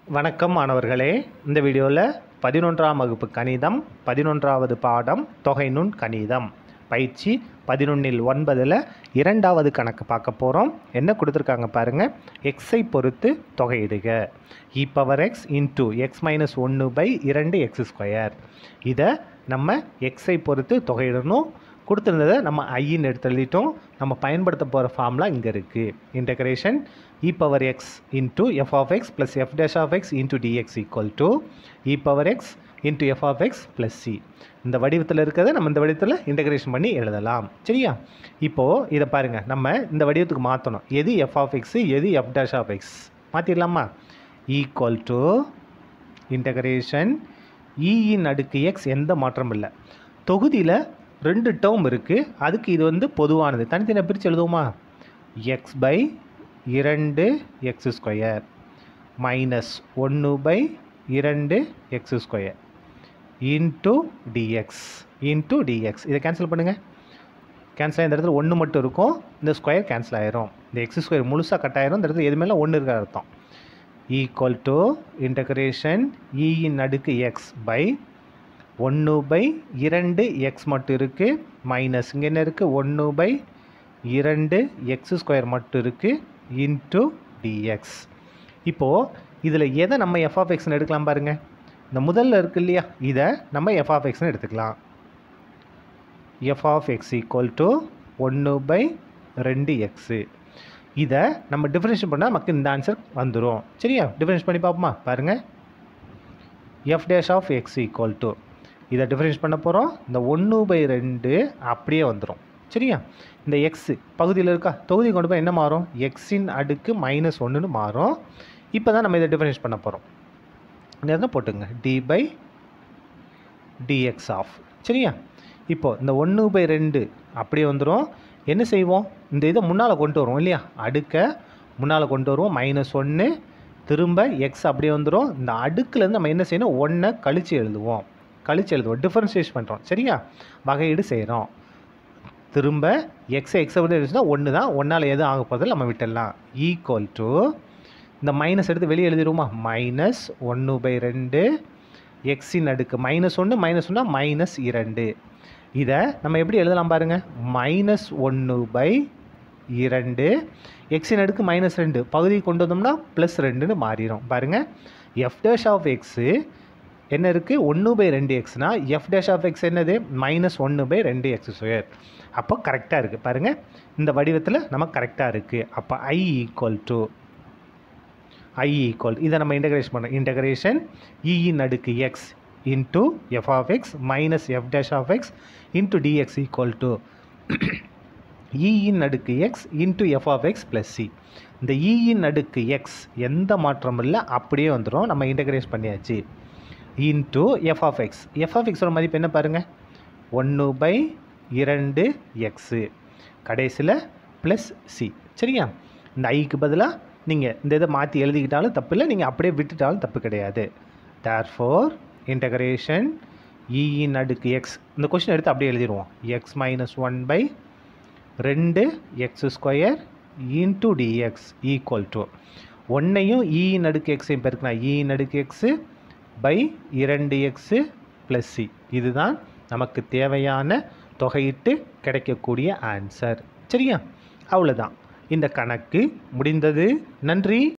வணக்கம் மாணவர்களே இந்த வீடியோவில் பதினொன்றாம் வகுப்பு கணிதம் பதினொன்றாவது பாடம் தொகை நுண் கணிதம் பயிற்சி பதினொன்றில் ஒன்பதில் இரண்டாவது கணக்கு பார்க்க போகிறோம் என்ன கொடுத்துருக்காங்க பாருங்கள் எக்ஸை பொறுத்து தொகையிடுக e power x into x minus ஒன்று பை இரண்டு எக்ஸ் ஸ்கொயர் இதை நம்ம எக்ஸை பொறுத்து தொகையிடணும் கொடுத்துருந்ததை நம்ம ஐன்னு எடுத்து எழுதிட்டோம் நம்ம பயன்படுத்த போகிற ஃபார்முலா இங்கே இருக்குது integration e power x into f of x plus f dash of x into dx equal to e power x into f of x plus c இந்த வடிவத்தில் இருக்கிறத நம்ம இந்த வடிவத்தில் இன்டகிரேஷன் பண்ணி எழுதலாம் சரியா இப்போது இதை பாருங்கள் நம்ம இந்த வடிவத்துக்கு மாற்றணும் எது எஃப் ஆஃப் எக்ஸு எது எஃப் டேஷ் ஆஃப் எக்ஸ் மாற்றிடலாமா ஈக்குவல் டு இன்டகிரேஷன் இயின் அடுக்கு எக்ஸ் எந்த மாற்றமும் இல்லை தொகுதியில் ரெண்டு டேர்ம் இருக்குது அதுக்கு இது வந்து பொதுவானது தனித்தனியாக பிரித்து எழுதுவோமா எக்ஸ் பை இரண்டு எக்ஸ் ஸ்கொயர் மைனஸ் ஒன்று பை இரண்டு x square into dx into dx இதை கேன்சல் பண்ணுங்கள் கேன்சல் ஆகி இந்த இடத்துல ஒன்று மட்டும் இருக்கும் இந்த ஸ்கொயர் கேன்சல் ஆயிரும் இந்த எக்ஸ் ஸ்கொயர் முழுசாக கட் ஆயிரும் இந்த இடத்துல எது மேலே ஒன்று இருக்கிற அர்த்தம் ஈக்குவல் டு இன்டகிரேஷன் இயின் அடுக்கு எக்ஸ் பை ஒன்று பை இரண்டு எக்ஸ் மட்டும் இருக்குது மைனஸ் இங்கே என்ன இருக்குது ஒன்று பை இரண்டு எக்ஸ் ஸ்கொயர் மட்டும் இருக்குது இன்ட்டு டிஎக்ஸ் இப்போது இதில் எதை நம்ம எஃப் ஆஃப் எக்ஸ்னு எடுக்கலாம் பாருங்கள் இந்த முதல்ல இருக்கு இல்லையா இதை நம்ம எஃப் ஆஃப் எக்ஸ்னு எடுத்துக்கலாம் f of x equal to ஒன்று பை ரெண்டு எக்ஸு இதை நம்ம டிஃப்ரென்ஷியேட் பண்ணால் நமக்கு இந்த ஆன்சர் வந்துடும் சரியா டிஃப்ரென்ஷியேட் பண்ணி பார்ப்போமா பாருங்கள் f dash of x equal to இதை டிஃப்ரென்ஸ் பண்ண போகிறோம் இந்த ஒன்று பை ரெண்டு அப்படியே வந்துடும் சரியா இந்த எக்ஸு பகுதியில் இருக்கா தொகுதி கொண்டு போய் என்ன மாறும் எக்ஸின் அடுக்கு மைனஸ் ஒன்றுன்னு மாறும் இப்போ தான் நம்ம இதை டிஃப்ரென்ஸ் பண்ண போகிறோம் இந்த இடத்துல போட்டுங்க டி பை டிஎக்ஸ் ஆஃப் சரியா இப்போது இந்த ஒன்று பை ரெண்டு அப்படியே வந்துடும் என்ன செய்வோம் இந்த இதை முன்னால் கொண்டு வருவோம் இல்லையா அடுக்கை முன்னால் கொண்டு வருவோம் மைனஸ் ஒன்று திரும்ப எக்ஸ் அப்படியே வந்துடும் இந்த அடுக்குலேருந்து நம்ம என்ன செய்யணும் ஒன்றை கழித்து எழுதுவோம் கழிச்சு எழுதுவோம் டிஃப்ரென்ஷியேட் பண்ணுறோம் சரியா வகையீடு செய்கிறோம் திரும்ப எக்ஸை எக்ஸை விட இருந்துச்சுன்னா ஒன்று தான் ஒன்றால் எதுவும் ஆக போதில் நம்ம விட்டுடலாம் ஈக்குவல் டு இந்த மைனஸ் எடுத்து வெளியே எழுதிடுவோமா மைனஸ் ஒன்று பை ரெண்டு எக்ஸின் அடுக்கு மைனஸ் ஒன்று மைனஸ் ஒன்றா மைனஸ் இரண்டு இதை நம்ம எப்படி எழுதலாம் பாருங்கள் மைனஸ் ஒன்று பை இரண்டு எக்ஸின் அடுக்கு மைனஸ் ரெண்டு பகுதி கொண்டு வந்தோம்னா ப்ளஸ் ரெண்டுன்னு மாறிடும் பாருங்கள் எஃப் டேஷ் ஆஃப் எக்ஸு என்ன இருக்குது ஒன்று பை ரெண்டு எக்ஸ்னா எஃப் டேஷ் ஆஃப் எக்ஸ் என்னது மைனஸ் ஒன்று பை ரெண்டு எக்ஸ் ஸ்கொயர் அப்போ கரெக்டாக இருக்குது பாருங்கள் இந்த வடிவத்தில் நமக்கு கரெக்டாக இருக்குது அப்போ I equal to I equal இதை நம்ம இன்டகிரேஷன் பண்ணோம் இன்டகிரேஷன் இயின் அடுக்கு x into f of x minus f dash of x into dx equal to இயின் அடுக்கு x into f of x plus c இந்த இயின் அடுக்கு எக்ஸ் எந்த மாற்றமும் இல்லை அப்படியே வந்துடும் நம்ம இன்டகிரேட் பண்ணியாச்சு into f of x f of எக்ஸோட மதிப்பு என்ன பாருங்கள் ஒன்று பை இரண்டு எக்ஸு கடைசியில் ப்ளஸ் சி சரியா இந்த ஐக்கு பதிலாக நீங்கள் இந்த இதை மாற்றி எழுதிக்கிட்டாலும் தப்பு இல்லை நீங்கள் அப்படியே விட்டுட்டாலும் தப்பு கிடையாது தேர் ஃபோர் இன்டகிரேஷன் இயின் அடுக்கு எக்ஸ் இந்த கொஷின் எடுத்து அப்படியே எழுதிடுவோம் எக்ஸ் மைனஸ் ஒன் பை ரெண்டு x square into dx equal to ஒன்னையும் இயின் அடுக்கு எக்ஸையும் பெருக்கினா இயின் அடுக்கு எக்ஸு பை இரண்டு எக்ஸு ப்ளஸ் சி இதுதான் நமக்கு தேவையான தொகையிட்டு கிடைக்கக்கூடிய ஆன்சர் சரியா அவ்வளோதான் இந்த கணக்கு முடிந்தது நன்றி